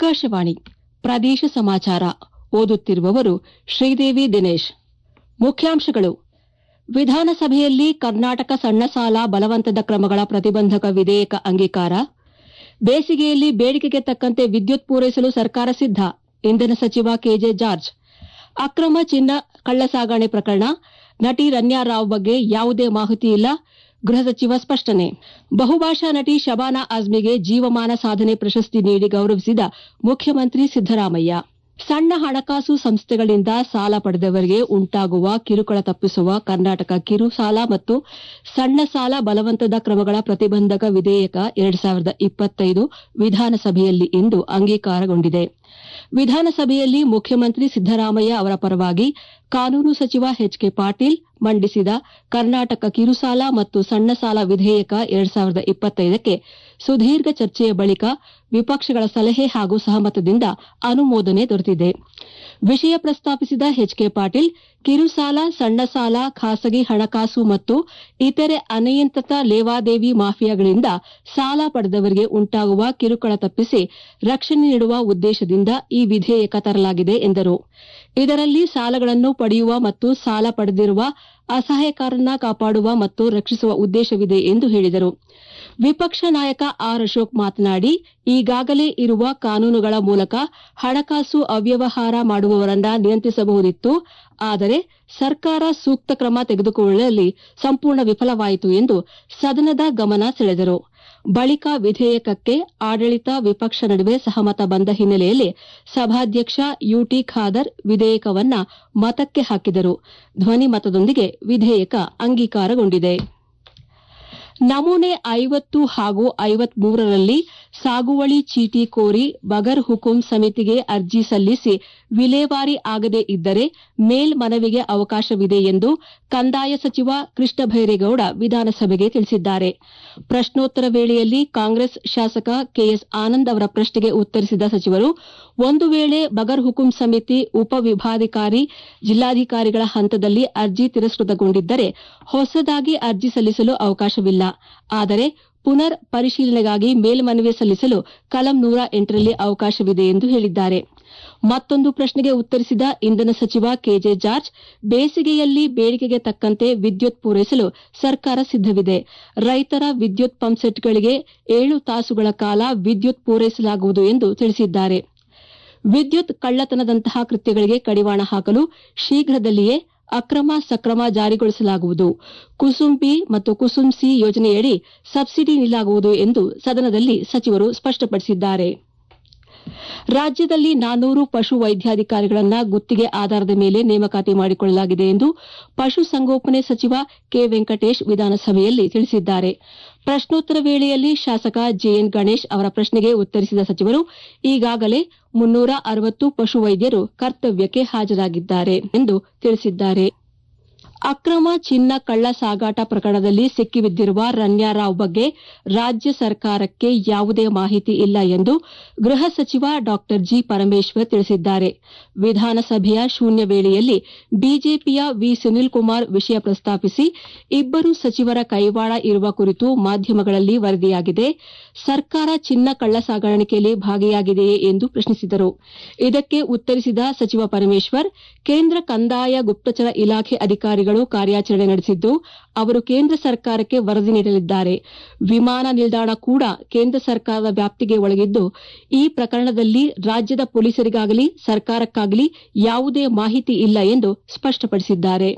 ಆಕಾಶವಾಣಿ ಪ್ರದೇಶ ಸಮಾಚಾರ ಓದುತ್ತಿರುವವರು ಶ್ರೀದೇವಿ ದಿನೇಶ್ ಮುಖ್ಯಾಂಶಗಳು ವಿಧಾನಸಭೆಯಲ್ಲಿ ಕರ್ನಾಟಕ ಸಣ್ಣ ಸಾಲ ಬಲವಂತದ ಕ್ರಮಗಳ ಪ್ರತಿಬಂಧಕ ವಿಧೇಯಕ ಅಂಗೀಕಾರ ಬೇಸಿಗೆಯಲ್ಲಿ ಬೇಡಿಕೆಗೆ ತಕ್ಕಂತೆ ವಿದ್ಯುತ್ ಪೂರೈಸಲು ಸರ್ಕಾರ ಸಿದ್ದ ಇಂಧನ ಸಚಿವ ಕೆಜೆ ಜಾರ್ಜ್ ಅಕ್ರಮ ಚಿನ್ನ ಕಳ್ಳಸಾಗಣೆ ಪ್ರಕರಣ ನಟಿ ರನ್ಯಾ ರಾವ್ ಬಗ್ಗೆ ಯಾವುದೇ ಮಾಹಿತಿ ಇಲ್ಲ ಗೃಹ ಸಚಿವ ಸ್ಪಷ್ಟನೆ ಬಹುಭಾಷಾ ನಟಿ ಶಬಾನಾ ಆಜ್ಮಿಗೆ ಜೀವಮಾನ ಸಾಧನೆ ಪ್ರಶಸ್ತಿ ನೀಡಿ ಗೌರವಿಸಿದ ಮುಖ್ಯಮಂತ್ರಿ ಸಿದ್ದರಾಮಯ್ಯ ಸಣ್ಣ ಹಣಕಾಸು ಸಂಸ್ಥೆಗಳಿಂದ ಸಾಲ ಪಡೆದವರಿಗೆ ಉಂಟಾಗುವ ಕಿರುಕುಳ ತಪ್ಪಿಸುವ ಕರ್ನಾಟಕ ಕಿರು ಸಾಲ ಮತ್ತು ಸಣ್ಣ ಸಾಲ ಬಲವಂತದ ಕ್ರಮಗಳ ಪ್ರತಿಬಂಧಕ ವಿಧೇಯಕ ಎರಡು ಸಾವಿರದ ಇಪ್ಪತ್ತೈದು ವಿಧಾನಸಭೆಯಲ್ಲಿ ಇಂದು ಅಂಗೀಕಾರಗೊಂಡಿದೆ ವಿಧಾನಸಭೆಯಲ್ಲಿ ಮುಖ್ಯಮಂತ್ರಿ ಸಿದ್ದರಾಮಯ್ಯ ಅವರ ಪರವಾಗಿ ಕಾನೂನು ಸಚಿವ ಎಚ್ ಕೆ ಪಾಟೀಲ್ ಮಂಡಿಸಿದ ಕರ್ನಾಟಕ ಕಿರುಸಾಲ ಮತ್ತು ಸಣ್ಣ ಸಾಲ ವಿಧೇಯಕ ಎರಡು ಸಾವಿರದ ಇಪ್ಪತ್ತೈದಕ್ಕೆ ಸುದೀರ್ಘ ಚರ್ಚೆಯ ಬಳಿಕ ವಿಪಕ್ಷಗಳ ಸಲಹೆ ಹಾಗೂ ಸಹಮತದಿಂದ ಅನುಮೋದನೆ ದೊರೆತಿದೆ ವಿಷಯ ಪ್ರಸ್ತಾಪಿಸಿದ ಎಚ್ ಕೆ ಪಾಟೀಲ್ ಕಿರುಸಾಲ ಸಣ್ಣ ಸಾಲ ಖಾಸಗಿ ಹಣಕಾಸು ಮತ್ತು ಇತರೆ ಅನಿಯಂತ್ರಿತ ಲೇವಾದೇವಿ ಮಾಫಿಯಾಗಳಿಂದ ಸಾಲ ಪಡೆದವರಿಗೆ ಉಂಟಾಗುವ ಕಿರುಕುಳ ತಪ್ಪಿಸಿ ರಕ್ಷಣೆ ನೀಡುವ ಉದ್ದೇಶದಿಂದ ಈ ವಿಧೇಯಕ ತರಲಾಗಿದೆ ಎಂದರು ಇದರಲ್ಲಿ ಸಾಲಗಳನ್ನು ಪಡೆಯುವ ಮತ್ತು ಸಾಲ ಪಡೆದಿರುವ ಅಸಹಾಯಕರನ್ನ ಕಾಪಾಡುವ ಮತ್ತು ರಕ್ಷಿಸುವ ಉದ್ದೇಶವಿದೆ ಎಂದು ಹೇಳಿದರು ವಿಪಕ್ಷ ನಾಯಕ ಆರ್ ಅಶೋಕ್ ಮಾತನಾಡಿ ಈಗಾಗಲೇ ಇರುವ ಕಾನೂನುಗಳ ಮೂಲಕ ಹಣಕಾಸು ಅವ್ಯವಹಾರ ಮಾಡುವವರನ್ನ ನಿಯಂತ್ರಿಸಬಹುದಿತ್ತು ಆದರೆ ಸರ್ಕಾರ ಸೂಕ್ತ ಕ್ರಮ ತೆಗೆದುಕೊಳ್ಳುವಲ್ಲಿ ಸಂಪೂರ್ಣ ವಿಫಲವಾಯಿತು ಎಂದು ಸದನದ ಗಮನ ಸೆಳೆದರು ಬಳಿಕ ವಿಧೇಯಕಕ್ಕೆ ಆಡಳಿತ ವಿಪಕ್ಷ ನಡುವೆ ಸಹಮತ ಬಂದ ಹಿನ್ನೆಲೆಯಲ್ಲಿ ಸಭಾಧ್ಯಕ್ಷ ಯುಟಿ ಖಾದರ್ ವಿಧೇಯಕವನ್ನ ಮತಕ್ಕೆ ಹಾಕಿದರು ಧ್ವನಿ ಮತದೊಂದಿಗೆ ವಿಧೇಯಕ ಅಂಗೀಕಾರಗೊಂಡಿದೆ ನಮೂನೆ ಐವತ್ತು ಹಾಗೂ ಐವತ್ಮೂರರಲ್ಲಿ ಸಾಗುವಳಿ ಚೀಟಿ ಕೋರಿ ಬಗರ್ ಹುಕುಂ ಸಮಿತಿಗೆ ಅರ್ಜಿ ಸಲ್ಲಿಸಿ ವಿಲೇವಾರಿ ಆಗದೇ ಇದ್ದರೆ ಮೇಲ್ಮನವಿಗೆ ಅವಕಾಶವಿದೆ ಎಂದು ಕಂದಾಯ ಸಚಿವ ಕೃಷ್ಣ ಬೈರೇಗೌಡ ವಿಧಾನಸಭೆಗೆ ತಿಳಿಸಿದ್ದಾರೆ ಪ್ರಶ್ನೋತ್ತರ ವೇಳೆಯಲ್ಲಿ ಕಾಂಗ್ರೆಸ್ ಶಾಸಕ ಕೆಎಸ್ ಆನಂದ್ ಅವರ ಪ್ರಶ್ನೆಗೆ ಉತ್ತರಿಸಿದ ಸಚಿವರು ಒಂದು ವೇಳೆ ಬಗರ್ ಹುಕುಂ ಸಮಿತಿ ಉಪವಿಭಾಧಿಕಾರಿ ಜಿಲ್ಲಾಧಿಕಾರಿಗಳ ಹಂತದಲ್ಲಿ ಅರ್ಜಿ ತಿರಸ್ಕೃತಗೊಂಡಿದ್ದರೆ ಹೊಸದಾಗಿ ಅರ್ಜಿ ಸಲ್ಲಿಸಲು ಅವಕಾಶವಿಲ್ಲ ಆದರೆ ಪುನರ್ ಪರಿಶೀಲನೆಗಾಗಿ ಮೇಲ್ಮನವಿ ಸಲ್ಲಿಸಲು ಕಲಂ ನೂರ ಎಂಟರಲ್ಲಿ ಅವಕಾಶವಿದೆ ಎಂದು ಹೇಳಿದ್ದಾರೆ ಮತ್ತೊಂದು ಪ್ರಶ್ನೆಗೆ ಉತ್ತರಿಸಿದ ಇಂಧನ ಸಚಿವ ಕೆಜೆ ಜಾರ್ಜ್ ಬೇಸಿಗೆಯಲ್ಲಿ ಬೇಡಿಕೆಗೆ ತಕ್ಕಂತೆ ವಿದ್ಯುತ್ ಪೂರೈಸಲು ಸರ್ಕಾರ ಸಿದ್ದವಿದೆ ರೈತರ ವಿದ್ಯುತ್ ಪಂಪ್ಸೆಟ್ಗಳಿಗೆ ಏಳು ತಾಸುಗಳ ಕಾಲ ವಿದ್ಯುತ್ ಪೂರೈಸಲಾಗುವುದು ಎಂದು ತಿಳಿಸಿದ್ದಾರೆ ವಿದ್ಯುತ್ ಕಳ್ಳತನದಂತಹ ಕೃತ್ಯಗಳಿಗೆ ಕಡಿವಾಣ ಹಾಕಲು ಶೀಘ್ರದಲ್ಲಿಯೇ ಅಕ್ರಮ ಸಕ್ರಮ ಜಾರಿಗೊಳಿಸಲಾಗುವುದು ಕುಸುಮ್ ಬಿ ಮತ್ತು ಕುಸುಮ್ ಸಿ ಯೋಜನೆಯಡಿ ಸಬ್ಸಿಡಿ ನೀಡಲಾಗುವುದು ಎಂದು ಸದನದಲ್ಲಿ ಸಚಿವರು ಸ್ಪಷ್ಟಪಡಿಸಿದ್ದಾರೆ ರಾಜ್ಯದಲ್ಲಿ ನಾನೂರು ಪಶು ವೈದ್ಯಾಧಿಕಾರಿಗಳನ್ನ ಗುತ್ತಿಗೆ ಆಧಾರದ ಮೇಲೆ ನೇಮಕಾತಿ ಮಾಡಿಕೊಳ್ಳಲಾಗಿದೆ ಎಂದು ಪಶುಸಂಗೋಪನೆ ಸಚಿವ ಕೆ ವೆಂಕಟೇಶ್ ವಿಧಾನಸಭೆಯಲ್ಲಿ ತಿಳಿಸಿದ್ದಾರೆ ಪ್ರಶ್ನೋತ್ತರ ವೇಳೆಯಲ್ಲಿ ಶಾಸಕ ಜೆಎನ್ ಗಣೇಶ್ ಅವರ ಪ್ರಶ್ನೆಗೆ ಉತ್ತರಿಸಿದ ಸಚಿವರು ಈಗಾಗಲೇ ಮುನ್ನೂರ ಅರವತ್ತು ಪಶುವೈದ್ಯರು ಕರ್ತವ್ಯಕ್ಕೆ ಹಾಜರಾಗಿದ್ದಾರೆ ಎಂದು ತಿಳಿಸಿದ್ದಾರೆ ಅಕ್ರಮ ಚಿನ್ನ ಕಳ್ಳ ಸಾಗಾಟ ಪ್ರಕರಣದಲ್ಲಿ ಸಿಕ್ಕಿಬಿದ್ದಿರುವ ರನ್ಯಾ ರಾವ್ ಬಗ್ಗೆ ರಾಜ್ಯ ಸರ್ಕಾರಕ್ಕೆ ಯಾವುದೇ ಮಾಹಿತಿ ಇಲ್ಲ ಎಂದು ಗೃಹ ಸಚಿವ ಡಾ ಜಿ ಪರಮೇಶ್ವರ್ ತಿಳಿಸಿದ್ದಾರೆ ವಿಧಾನಸಭೆಯ ಶೂನ್ಯ ವೇಳೆಯಲ್ಲಿ ಬಿಜೆಪಿಯ ವಿ ಸುನೀಲ್ ಕುಮಾರ್ ವಿಷಯ ಪ್ರಸ್ತಾಪಿಸಿ ಇಬ್ಬರು ಸಚಿವರ ಕೈವಾಡ ಇರುವ ಕುರಿತು ಮಾಧ್ಯಮಗಳಲ್ಲಿ ವರದಿಯಾಗಿದೆ ಸರ್ಕಾರ ಚಿನ್ನ ಕಳ್ಳ ಸಾಗಾಣಿಕೆಯಲ್ಲಿ ಭಾಗಿಯಾಗಿದೆಯೇ ಎಂದು ಪ್ರಶ್ನಿಸಿದರು ಇದಕ್ಕೆ ಉತ್ತರಿಸಿದ ಸಚಿವ ಪರಮೇಶ್ವರ್ ಕೇಂದ್ರ ಕಂದಾಯ ಗುಪ್ತಚರ ಇಲಾಖೆ ಅಧಿಕಾರಿಗಳು ಕಾರ್ಯಾಚರಣೆ ನಡೆಸಿದ್ದು ಅವರು ಕೇಂದ್ರ ಸರ್ಕಾರಕ್ಕೆ ವರದಿ ನೀಡಲಿದ್ದಾರೆ ವಿಮಾನ ನಿಲ್ದಾಣ ಕೂಡ ಕೇಂದ್ರ ಸರ್ಕಾರದ ವ್ಯಾಪ್ತಿಗೆ ಒಳಗಿದ್ದು ಈ ಪ್ರಕರಣದಲ್ಲಿ ರಾಜ್ಯದ ಪೊಲೀಸರಿಗಾಗಲಿ ಸರ್ಕಾರಕ್ಕಾಗಲಿ ಯಾವುದೇ ಮಾಹಿತಿ ಇಲ್ಲ ಎಂದು ಸ್ಪಷ್ಟಪಡಿಸಿದ್ದಾರೆ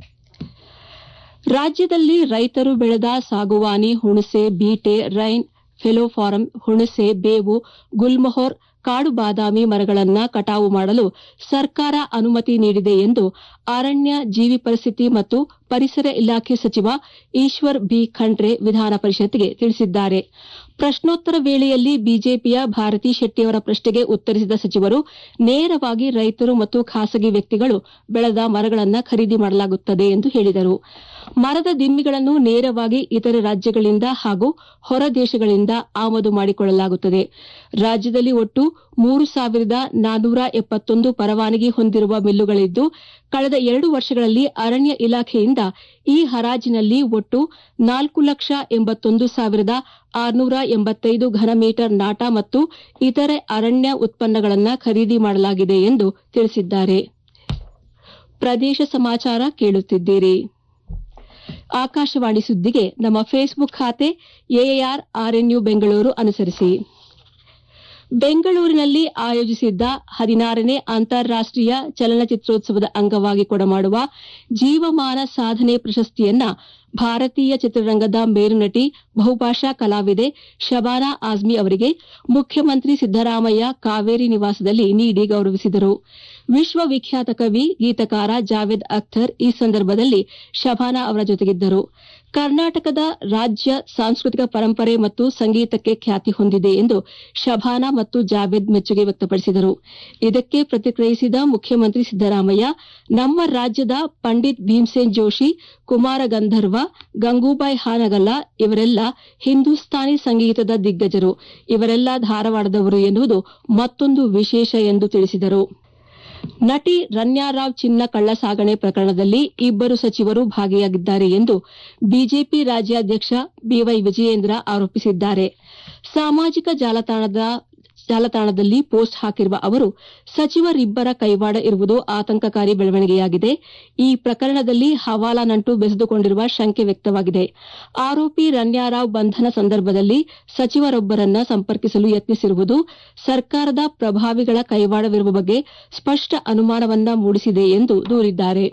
ರಾಜ್ಯದಲ್ಲಿ ರೈತರು ಬೆಳೆದ ಸಾಗುವಾನಿ ಹುಣಸೆ ಬೀಟೆ ರೈನ್ ಫೆಲೋಫಾರಂ ಹುಣಸೆ ಬೇವು ಗುಲ್ಮೊಹರ್ ಕಾಡು ಬಾದಾಮಿ ಮರಗಳನ್ನ ಕಟಾವು ಮಾಡಲು ಸರ್ಕಾರ ಅನುಮತಿ ನೀಡಿದೆ ಎಂದು ಅರಣ್ಯ ಜೀವಿ ಪರಿಸ್ಥಿತಿ ಮತ್ತು ಪರಿಸರ ಇಲಾಖೆ ಸಚಿವ ಈಶ್ವರ್ ಬಿ ಖಂಡ್ರೆ ವಿಧಾನ ಪರಿಷತ್ಗೆ ತಿಳಿಸಿದ್ದಾರೆ ಪ್ರಶ್ನೋತ್ತರ ವೇಳೆಯಲ್ಲಿ ಬಿಜೆಪಿಯ ಭಾರತಿ ಶೆಟ್ಟಿಯವರ ಪ್ರಶ್ನೆಗೆ ಉತ್ತರಿಸಿದ ಸಚಿವರು ನೇರವಾಗಿ ರೈತರು ಮತ್ತು ಖಾಸಗಿ ವ್ಯಕ್ತಿಗಳು ಬೆಳೆದ ಮರಗಳನ್ನು ಖರೀದಿ ಮಾಡಲಾಗುತ್ತದೆ ಎಂದು ಹೇಳಿದರು ಮರದ ದಿಮ್ಮಿಗಳನ್ನು ನೇರವಾಗಿ ಇತರೆ ರಾಜ್ಯಗಳಿಂದ ಹಾಗೂ ಹೊರ ದೇಶಗಳಿಂದ ಆಮದು ಮಾಡಿಕೊಳ್ಳಲಾಗುತ್ತದೆ ರಾಜ್ಯದಲ್ಲಿ ಒಟ್ಟು ಮೂರು ಸಾವಿರದ ನಾನ್ನೂರ ಎಪ್ಪತ್ತೊಂದು ಪರವಾನಗಿ ಹೊಂದಿರುವ ಮಿಲ್ಲುಗಳಿದ್ದು ಕಳೆದ ಕಳೆದ ಎರಡು ವರ್ಷಗಳಲ್ಲಿ ಅರಣ್ಯ ಇಲಾಖೆಯಿಂದ ಈ ಹರಾಜಿನಲ್ಲಿ ಒಟ್ಟು ನಾಲ್ಕು ಲಕ್ಷ ಎಂಬತ್ತೊಂದು ಸಾವಿರದ ಆರುನೂರ ಎಂಬತ್ತೈದು ಘನ ಮೀಟರ್ ನಾಟ ಮತ್ತು ಇತರೆ ಅರಣ್ಯ ಉತ್ಪನ್ನಗಳನ್ನು ಖರೀದಿ ಮಾಡಲಾಗಿದೆ ಎಂದು ತಿಳಿಸಿದ್ದಾರೆ ಪ್ರದೇಶ ಸಮಾಚಾರ ಕೇಳುತ್ತಿದ್ದೀರಿ ಆಕಾಶವಾಣಿ ಸುದ್ದಿಗೆ ನಮ್ಮ ಫೇಸ್ಬುಕ್ ಖಾತೆ ಎಆರ್ ಆರ್ಎನ್ಯು ಬೆಂಗಳೂರು ಅನುಸರಿಸಿ ಬೆಂಗಳೂರಿನಲ್ಲಿ ಆಯೋಜಿಸಿದ್ದ ಹದಿನಾರನೇ ಅಂತಾರಾಷ್ಟೀಯ ಚಲನಚಿತ್ರೋತ್ಸವದ ಅಂಗವಾಗಿ ಕೊಡಮಾಡುವ ಜೀವಮಾನ ಸಾಧನೆ ಪ್ರಶಸ್ತಿಯನ್ನ ಭಾರತೀಯ ಚಿತ್ರರಂಗದ ಮೇರುನಟಿ ಬಹುಭಾಷಾ ಕಲಾವಿದೆ ಶಬಾನಾ ಆಜ್ಮಿ ಅವರಿಗೆ ಮುಖ್ಯಮಂತ್ರಿ ಸಿದ್ದರಾಮಯ್ಯ ಕಾವೇರಿ ನಿವಾಸದಲ್ಲಿ ನೀಡಿ ಗೌರವಿಸಿದರು ವಿಶ್ವವಿಖ್ಯಾತ ಕವಿ ಗೀತಕಾರ ಜಾವೇದ್ ಅಖ್ತರ್ ಈ ಸಂದರ್ಭದಲ್ಲಿ ಶಬಾನಾ ಅವರ ಜೊತೆಗಿದ್ದರು ಕರ್ನಾಟಕದ ರಾಜ್ಯ ಸಾಂಸ್ಕೃತಿಕ ಪರಂಪರೆ ಮತ್ತು ಸಂಗೀತಕ್ಕೆ ಖ್ಯಾತಿ ಹೊಂದಿದೆ ಎಂದು ಶಬಾನಾ ಮತ್ತು ಜಾವೇದ್ ಮೆಚ್ಚುಗೆ ವ್ಯಕ್ತಪಡಿಸಿದರು ಇದಕ್ಕೆ ಪ್ರತಿಕ್ರಿಯಿಸಿದ ಮುಖ್ಯಮಂತ್ರಿ ಸಿದ್ದರಾಮಯ್ಯ ನಮ್ಮ ರಾಜ್ಯದ ಪಂಡಿತ್ ಭೀಮ್ಸೇನ್ ಜೋಶಿ ಕುಮಾರ ಗಂಧರ್ವ ಗಂಗೂಬಾಯಿ ಹಾನಗಲ್ಲ ಇವರೆಲ್ಲ ಹಿಂದೂಸ್ತಾನಿ ಸಂಗೀತದ ದಿಗ್ಗಜರು ಇವರೆಲ್ಲ ಧಾರವಾಡದವರು ಎನ್ನುವುದು ಮತ್ತೊಂದು ವಿಶೇಷ ಎಂದು ತಿಳಿಸಿದರು ನಟಿ ರನ್ಯಾರಾವ್ ಚಿನ್ನ ಕಳ್ಳಸಾಗಣೆ ಪ್ರಕರಣದಲ್ಲಿ ಇಬ್ಬರು ಸಚಿವರು ಭಾಗಿಯಾಗಿದ್ದಾರೆ ಎಂದು ಬಿಜೆಪಿ ರಾಜ್ಯಾಧ್ಯಕ್ಷ ಬಿವೈ ವಿಜಯೇಂದ್ರ ಆರೋಪಿಸಿದ್ದಾರೆ ಸಾಮಾಜಿಕ ಜಾಲತಾಣದ ಜಾಲತಾಣದಲ್ಲಿ ಪೋಸ್ಟ್ ಹಾಕಿರುವ ಅವರು ಸಚಿವರಿಬ್ಬರ ಕೈವಾಡ ಇರುವುದು ಆತಂಕಕಾರಿ ಬೆಳವಣಿಗೆಯಾಗಿದೆ ಈ ಪ್ರಕರಣದಲ್ಲಿ ಹವಾಲಾ ನಂಟು ಬೆಸೆದುಕೊಂಡಿರುವ ಶಂಕೆ ವ್ಯಕ್ತವಾಗಿದೆ ಆರೋಪಿ ರನ್ಯಾರಾವ್ ಬಂಧನ ಸಂದರ್ಭದಲ್ಲಿ ಸಚಿವರೊಬ್ಬರನ್ನ ಸಂಪರ್ಕಿಸಲು ಯತ್ನಿಸಿರುವುದು ಸರ್ಕಾರದ ಪ್ರಭಾವಿಗಳ ಕೈವಾಡವಿರುವ ಬಗ್ಗೆ ಸ್ಪಷ್ಟ ಅನುಮಾನವನ್ನ ಮೂಡಿಸಿದೆ ಎಂದು ದೂರಿದ್ದಾರೆ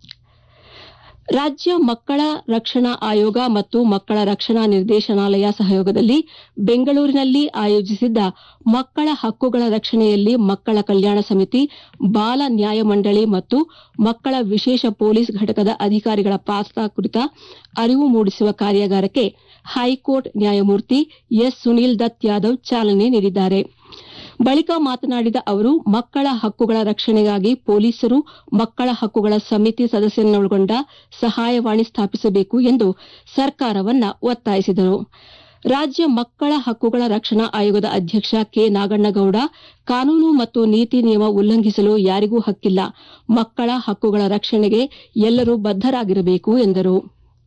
ರಾಜ್ಯ ಮಕ್ಕಳ ರಕ್ಷಣಾ ಆಯೋಗ ಮತ್ತು ಮಕ್ಕಳ ರಕ್ಷಣಾ ನಿರ್ದೇಶನಾಲಯ ಸಹಯೋಗದಲ್ಲಿ ಬೆಂಗಳೂರಿನಲ್ಲಿ ಆಯೋಜಿಸಿದ್ದ ಮಕ್ಕಳ ಹಕ್ಕುಗಳ ರಕ್ಷಣೆಯಲ್ಲಿ ಮಕ್ಕಳ ಕಲ್ಯಾಣ ಸಮಿತಿ ಬಾಲ ನ್ಯಾಯ ಮಂಡಳಿ ಮತ್ತು ಮಕ್ಕಳ ವಿಶೇಷ ಪೊಲೀಸ್ ಘಟಕದ ಅಧಿಕಾರಿಗಳ ಪಾತ್ರ ಕುರಿತ ಅರಿವು ಮೂಡಿಸುವ ಕಾರ್ಯಾಗಾರಕ್ಕೆ ಹೈಕೋರ್ಟ್ ನ್ಯಾಯಮೂರ್ತಿ ಎಸ್ ಸುನೀಲ್ ದತ್ ಯಾದವ್ ಚಾಲನೆ ನೀಡಿದ್ದಾರೆ ಬಳಿಕ ಮಾತನಾಡಿದ ಅವರು ಮಕ್ಕಳ ಹಕ್ಕುಗಳ ರಕ್ಷಣೆಗಾಗಿ ಪೊಲೀಸರು ಮಕ್ಕಳ ಹಕ್ಕುಗಳ ಸಮಿತಿ ಸದಸ್ಯರನ್ನೊಳಗೊಂಡ ಸಹಾಯವಾಣಿ ಸ್ಥಾಪಿಸಬೇಕು ಎಂದು ಸರ್ಕಾರವನ್ನ ಒತ್ತಾಯಿಸಿದರು ರಾಜ್ಯ ಮಕ್ಕಳ ಹಕ್ಕುಗಳ ರಕ್ಷಣಾ ಆಯೋಗದ ಅಧ್ಯಕ್ಷ ಕೆ ನಾಗಣ್ಣಗೌಡ ಕಾನೂನು ಮತ್ತು ನೀತಿ ನಿಯಮ ಉಲ್ಲಂಘಿಸಲು ಯಾರಿಗೂ ಹಕ್ಕಿಲ್ಲ ಮಕ್ಕಳ ಹಕ್ಕುಗಳ ರಕ್ಷಣೆಗೆ ಎಲ್ಲರೂ ಬದ್ದರಾಗಿರಬೇಕು ಎಂದರು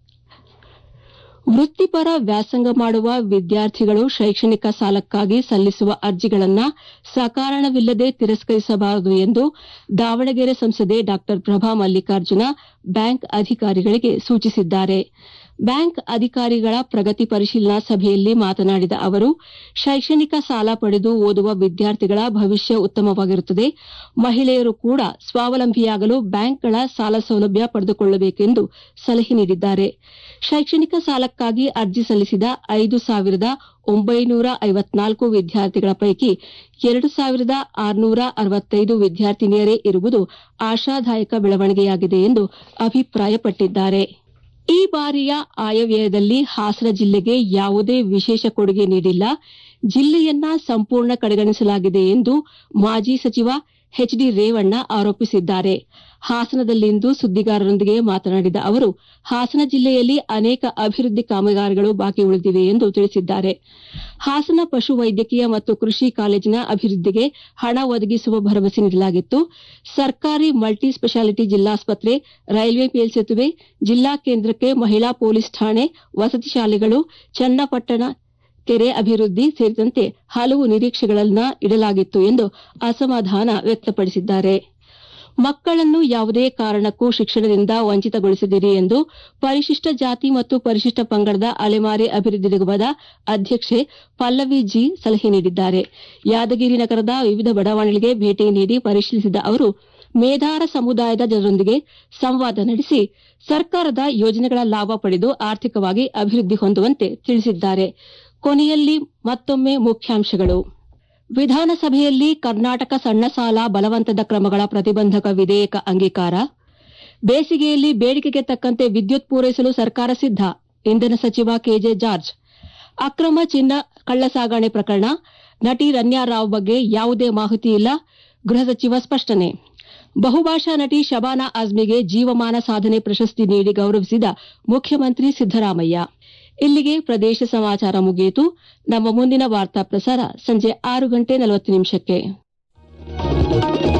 ವೃತ್ತಿಪರ ವ್ಯಾಸಂಗ ಮಾಡುವ ವಿದ್ಯಾರ್ಥಿಗಳು ಶೈಕ್ಷಣಿಕ ಸಾಲಕ್ಕಾಗಿ ಸಲ್ಲಿಸುವ ಅರ್ಜಿಗಳನ್ನು ಸಕಾರಣವಿಲ್ಲದೆ ತಿರಸ್ಕರಿಸಬಾರದು ಎಂದು ದಾವಣಗೆರೆ ಸಂಸದೆ ಡಾ ಪ್ರಭಾ ಮಲ್ಲಿಕಾರ್ಜುನ ಬ್ಯಾಂಕ್ ಅಧಿಕಾರಿಗಳಿಗೆ ಸೂಚಿಸಿದ್ದಾರೆ ಬ್ಯಾಂಕ್ ಅಧಿಕಾರಿಗಳ ಪ್ರಗತಿ ಪರಿಶೀಲನಾ ಸಭೆಯಲ್ಲಿ ಮಾತನಾಡಿದ ಅವರು ಶೈಕ್ಷಣಿಕ ಸಾಲ ಪಡೆದು ಓದುವ ವಿದ್ಯಾರ್ಥಿಗಳ ಭವಿಷ್ಯ ಉತ್ತಮವಾಗಿರುತ್ತದೆ ಮಹಿಳೆಯರು ಕೂಡ ಸ್ವಾವಲಂಬಿಯಾಗಲು ಬ್ಯಾಂಕ್ಗಳ ಸಾಲ ಸೌಲಭ್ಯ ಪಡೆದುಕೊಳ್ಳಬೇಕೆಂದು ಸಲಹೆ ನೀಡಿದ್ದಾರೆ ಶೈಕ್ಷಣಿಕ ಸಾಲಕ್ಕಾಗಿ ಅರ್ಜಿ ಸಲ್ಲಿಸಿದ ಐದು ಸಾವಿರದ ಒಂಬೈನೂರ ಐವತ್ನಾಲ್ಕು ವಿದ್ಯಾರ್ಥಿಗಳ ಪೈಕಿ ಎರಡು ಸಾವಿರದ ಆರುನೂರ ಅರವತ್ತೈದು ವಿದ್ಯಾರ್ಥಿನಿಯರೇ ಇರುವುದು ಆಶಾದಾಯಕ ಬೆಳವಣಿಗೆಯಾಗಿದೆ ಎಂದು ಅಭಿಪ್ರಾಯಪಟ್ಟಿದ್ದಾರೆ ಈ ಬಾರಿಯ ಆಯವ್ಯಯದಲ್ಲಿ ಹಾಸನ ಜಿಲ್ಲೆಗೆ ಯಾವುದೇ ವಿಶೇಷ ಕೊಡುಗೆ ನೀಡಿಲ್ಲ ಜಿಲ್ಲೆಯನ್ನ ಸಂಪೂರ್ಣ ಕಡೆಗಣಿಸಲಾಗಿದೆ ಎಂದು ಮಾಜಿ ಸಚಿವ ಎಚ್ ಡಿ ರೇವಣ್ಣ ಆರೋಪಿಸಿದ್ದಾರೆ ಹಾಸನದಲ್ಲಿಂದು ಸುದ್ದಿಗಾರರೊಂದಿಗೆ ಮಾತನಾಡಿದ ಅವರು ಹಾಸನ ಜಿಲ್ಲೆಯಲ್ಲಿ ಅನೇಕ ಅಭಿವೃದ್ಧಿ ಕಾಮಗಾರಿಗಳು ಬಾಕಿ ಉಳಿದಿವೆ ಎಂದು ತಿಳಿಸಿದ್ದಾರೆ ಹಾಸನ ಪಶು ವೈದ್ಯಕೀಯ ಮತ್ತು ಕೃಷಿ ಕಾಲೇಜಿನ ಅಭಿವೃದ್ಧಿಗೆ ಹಣ ಒದಗಿಸುವ ಭರವಸೆ ನೀಡಲಾಗಿತ್ತು ಸರ್ಕಾರಿ ಮಲ್ಟಿ ಸ್ಪೆಷಾಲಿಟಿ ಜಿಲ್ಲಾಸ್ಪತ್ರೆ ರೈಲ್ವೆ ಮೇಲ್ಸೇತುವೆ ಜಿಲ್ಲಾ ಕೇಂದ್ರಕ್ಕೆ ಮಹಿಳಾ ಪೊಲೀಸ್ ಠಾಣೆ ವಸತಿ ಶಾಲೆಗಳು ಚನ್ನಪಟ್ಟಣ ಕೆರೆ ಅಭಿವೃದ್ಧಿ ಸೇರಿದಂತೆ ಹಲವು ನಿರೀಕ್ಷೆಗಳನ್ನು ಇಡಲಾಗಿತ್ತು ಎಂದು ಅಸಮಾಧಾನ ವ್ಯಕ್ತಪಡಿಸಿದ್ದಾರೆ ಮಕ್ಕಳನ್ನು ಯಾವುದೇ ಕಾರಣಕ್ಕೂ ಶಿಕ್ಷಣದಿಂದ ವಂಚಿತಗೊಳಿಸದಿರಿ ಎಂದು ಪರಿಶಿಷ್ಟ ಜಾತಿ ಮತ್ತು ಪರಿಶಿಷ್ಟ ಪಂಗಡದ ಅಲೆಮಾರಿ ಅಭಿವೃದ್ಧಿ ನಿಗಮದ ಅಧ್ಯಕ್ಷೆ ಪಲ್ಲವಿ ಜಿ ಸಲಹೆ ನೀಡಿದ್ದಾರೆ ಯಾದಗಿರಿ ನಗರದ ವಿವಿಧ ಬಡಾವಣೆಗಳಿಗೆ ಭೇಟಿ ನೀಡಿ ಪರಿಶೀಲಿಸಿದ ಅವರು ಮೇಧಾರ ಸಮುದಾಯದ ಜನರೊಂದಿಗೆ ಸಂವಾದ ನಡೆಸಿ ಸರ್ಕಾರದ ಯೋಜನೆಗಳ ಲಾಭ ಪಡೆದು ಆರ್ಥಿಕವಾಗಿ ಅಭಿವೃದ್ಧಿ ಹೊಂದುವಂತೆ ತಿಳಿಸಿದ್ದಾರೆ ಕೊನೆಯಲ್ಲಿ ಮತ್ತೊಮ್ಮೆ ಮುಖ್ಯಾಂಶಗಳು ವಿಧಾನಸಭೆಯಲ್ಲಿ ಕರ್ನಾಟಕ ಸಣ್ಣ ಸಾಲ ಬಲವಂತದ ಕ್ರಮಗಳ ಪ್ರತಿಬಂಧಕ ವಿಧೇಯಕ ಅಂಗೀಕಾರ ಬೇಸಿಗೆಯಲ್ಲಿ ಬೇಡಿಕೆಗೆ ತಕ್ಕಂತೆ ವಿದ್ಯುತ್ ಪೂರೈಸಲು ಸರ್ಕಾರ ಸಿದ್ಧ ಇಂಧನ ಸಚಿವ ಕೆಜೆ ಜಾರ್ಜ್ ಅಕ್ರಮ ಚಿನ್ನ ಕಳ್ಳಸಾಗಣೆ ಪ್ರಕರಣ ನಟಿ ರನ್ಯಾರಾವ್ ಬಗ್ಗೆ ಯಾವುದೇ ಮಾಹಿತಿ ಇಲ್ಲ ಗೃಹ ಸಚಿವ ಸ್ಪಷ್ಟನೆ ಬಹುಭಾಷಾ ನಟಿ ಶಬಾನಾ ಆಜ್ಮಿಗೆ ಜೀವಮಾನ ಸಾಧನೆ ಪ್ರಶಸ್ತಿ ನೀಡಿ ಗೌರವಿಸಿದ ಮುಖ್ಯಮಂತ್ರಿ ಸಿದ್ದರಾಮಯ್ಯ ಇಲ್ಲಿಗೆ ಪ್ರದೇಶ ಸಮಾಚಾರ ಮುಗಿಯಿತು ನಮ್ಮ ಮುಂದಿನ ವಾರ್ತಾ ಪ್ರಸಾರ ಸಂಜೆ ಆರು ಗಂಟೆ ನಲವತ್ತು ನಿಮಿಷಕ್ಕೆ